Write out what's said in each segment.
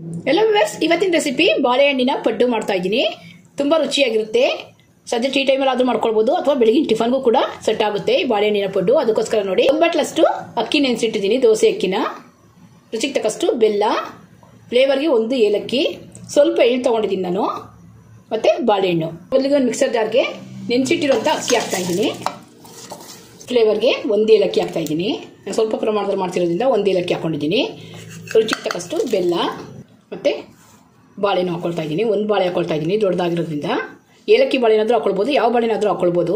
ಎಲ್ಲ ವ್ಯೂವರ್ಸ್ ಇವತ್ತಿನ ರೆಸಿಪಿ ಬಾಳೆಹಣ್ಣಿನ ಪಡ್ಡು ಮಾಡ್ತಾ ಇದ್ದೀನಿ ತುಂಬ ರುಚಿಯಾಗಿರುತ್ತೆ ಸಂಜೆ ಟೀ ಟೈಮಲ್ಲಿ ಆದ್ರೂ ಮಾಡ್ಕೊಳ್ಬೋದು ಅಥವಾ ಬೆಳಗಿನ ಟಿಫನ್ಗೂ ಕೂಡ ಸೆಟ್ ಆಗುತ್ತೆ ಈ ಬಾಳೆಹಣ್ಣಿನ ಪಡ್ಡು ಅದಕ್ಕೋಸ್ಕರ ನೋಡಿ ಒಂದು ಬಟ್ಲಷ್ಟು ಅಕ್ಕಿ ನೆನೆಸಿಟ್ಟಿದ್ದೀನಿ ದೋಸೆ ಅಕ್ಕಿನ ರುಚಿಗೆ ತಕ್ಕಷ್ಟು ಬೆಲ್ಲ ಫ್ಲೇವರ್ಗೆ ಒಂದು ಏಲಕ್ಕಿ ಸ್ವಲ್ಪ ಎಳ್ಳು ತೊಗೊಂಡಿದ್ದೀನಿ ನಾನು ಮತ್ತು ಬಾಳೆಹಣ್ಣು ಮೊದಲಿಗೆ ಒಂದು ಮಿಕ್ಸರ್ ಜಾರ್ಗೆ ನೆನೆಸಿಟ್ಟಿರುವಂಥ ಅಕ್ಕಿ ಹಾಕ್ತಾ ಇದ್ದೀನಿ ಫ್ಲೇವರ್ಗೆ ಒಂದು ಏಲಕ್ಕಿ ಹಾಕ್ತಾ ಇದ್ದೀನಿ ನಾನು ಸ್ವಲ್ಪ ಪ್ರಮಾಣದಲ್ಲಿ ಮಾಡ್ತಿರೋದ್ರಿಂದ ಒಂದು ಏಲಕ್ಕಿ ಹಾಕ್ಕೊಂಡಿದ್ದೀನಿ ರುಚಿಗೆ ತಕ್ಕಷ್ಟು ಬೆಲ್ಲ ಮತ್ತು ಬಾಳೆನೂ ಹಾಕ್ಕೊಳ್ತಾ ಇದ್ದೀನಿ ಒಂದು ಬಾಳೆ ಹಾಕ್ಕೊಳ್ತಾ ಇದ್ದೀನಿ ದೊಡ್ಡದಾಗಿರೋದ್ರಿಂದ ಏಲಕ್ಕಿ ಬಾಳೆನಾದರೂ ಹಾಕ್ಕೊಳ್ಬೋದು ಯಾವ ಬಾಳೆನಾದರೂ ಹಾಕ್ಕೊಳ್ಬೋದು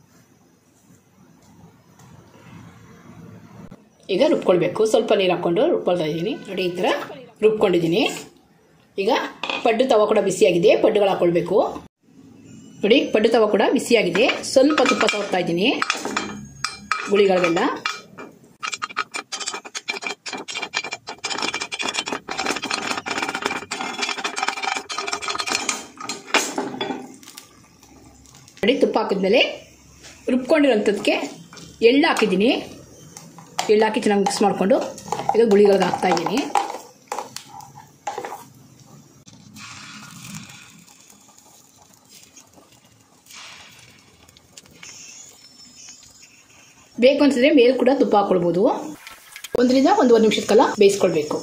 ಈಗ ರುಬ್ಕೊಳ್ಬೇಕು ಸ್ವಲ್ಪ ನೀರು ಹಾಕ್ಕೊಂಡು ರುಬ್ಕೊಳ್ತಾ ಇದ್ದೀನಿ ನೋಡಿ ಈ ಥರ ರುಬ್ಕೊಂಡಿದ್ದೀನಿ ಈಗ ಪಡ್ಡು ತವ ಕೂಡ ಬಿಸಿಯಾಗಿದೆ ಪಡ್ಡುಗಳು ಹಾಕ್ಕೊಳ್ಬೇಕು ನೋಡಿ ಪಡ್ಡು ತವ ಕೂಡ ಬಿಸಿಯಾಗಿದೆ ಸ್ವಲ್ಪ ತುಪ್ಪ ತಗೋತಾ ಇದ್ದೀನಿ ಗುಳಿಗಳಿಗೆಲ್ಲ ನೋಡಿ ತುಪ್ಪ ಹಾಕಿದ್ಮೇಲೆ ರುಬ್ಕೊಂಡಿರೋಂಥದ್ದಕ್ಕೆ ಎಳ್ಳು ಹಾಕಿದ್ದೀನಿ ಎಳ್ಳು ಹಾಕಿ ಚೆನ್ನಾಗಿ ಮಿಕ್ಸ್ ಮಾಡಿಕೊಂಡು ಈಗ ಗುಳಿಗಳಿಗೆ ಹಾಕ್ತಾ ಇದ್ದೀನಿ ಬೇಕು ಅನ್ಸಿದ್ರೆ ಮೇಲೆ ಕೂಡ ತುಪ್ಪ ಹಾಕೊಳ್ಬೋದು ಒಂದರಿಂದ ಒಂದೂವರೆ ನಿಮಿಷದ ಕಾಲ ಬೇಯಿಸ್ಕೊಳ್ಬೇಕು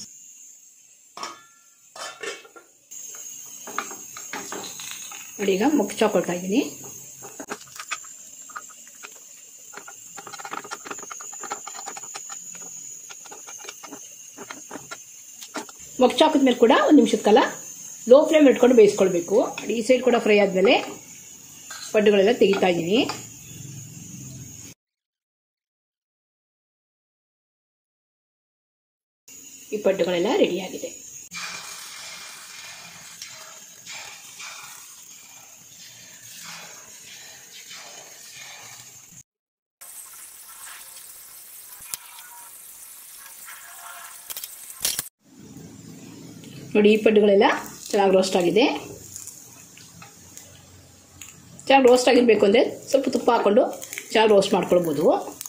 ನೋಡಿ ಈಗ ಮುಚ್ಚ ಹಾಕೊಳ್ತಾ ಇದ್ದೀನಿ ಮೊಗ್ಚ ಹಾಕಿದ್ಮೇಲೆ ಕೂಡ ಒಂದು ನಿಮಿಷದ ಕಾಲ ಲೋ ಫ್ಲೇಮ್ ಇಟ್ಕೊಂಡು ಬೇಯಿಸ್ಕೊಳ್ಬೇಕು ಈ ಸೈಡ್ ಕೂಡ ಫ್ರೈ ಆದಮೇಲೆ ಪಡ್ಡುಗಳೆಲ್ಲ ತೆಗಿತಾ ಇದ್ದೀನಿ ಈ ಪಡ್ಡುಗಳೆಲ್ಲ ರೆಡಿಯಾಗಿದೆ ನೋಡಿ ಈ ಪಡ್ಡುಗಳೆಲ್ಲ ಚೆನ್ನಾಗಿ ರೋಸ್ಟ್ ಆಗಿದೆ ಚೆನ್ನಾಗಿ ರೋಸ್ಟ್ ಆಗಿರಬೇಕು ಅಂದರೆ ಸ್ವಲ್ಪ ತುಪ್ಪ ಹಾಕ್ಕೊಂಡು ಚೆನ್ನಾಗಿ ರೋಸ್ಟ್ ಮಾಡ್ಕೊಳ್ಬೋದು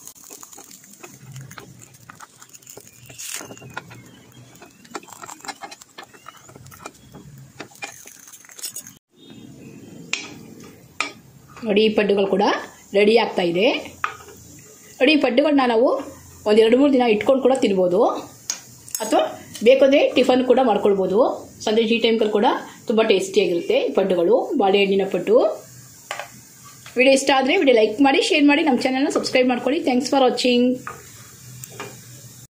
ನೋಡಿ ಈ ಪಡ್ಡುಗಳು ಕೂಡ ರೆಡಿ ಆಗ್ತಾ ಇದೆ ನೋಡಿ ಈ ಪಡ್ಡುಗಳನ್ನ ನಾವು ಒಂದು ಎರಡು ಮೂರು ದಿನ ಇಟ್ಕೊಂಡು ಕೂಡ ತಿನ್ಬೋದು ಅಥವಾ ಬೇಕಂದರೆ ಟಿಫನ್ ಕೂಡ ಮಾಡ್ಕೊಳ್ಬೋದು ಸಂಜೆ ಟೀ ಟೈಮ್ಗಳು ಕೂಡ ತುಂಬ ಟೇಸ್ಟಿಯಾಗಿರುತ್ತೆ ಈ ಪಡ್ಡುಗಳು ಬಾಳೆಹಣ್ಣಿನ ಪಡ್ಡು ವಿಡಿಯೋ ಇಷ್ಟ ಆದರೆ ವಿಡಿಯೋ ಲೈಕ್ ಮಾಡಿ ಶೇರ್ ಮಾಡಿ ನಮ್ಮ ಚಾನಲ್ನ ಸಬ್ಸ್ಕ್ರೈಬ್ ಮಾಡ್ಕೊಳ್ಳಿ ಥ್ಯಾಂಕ್ಸ್ ಫಾರ್ ವಾಚಿಂಗ್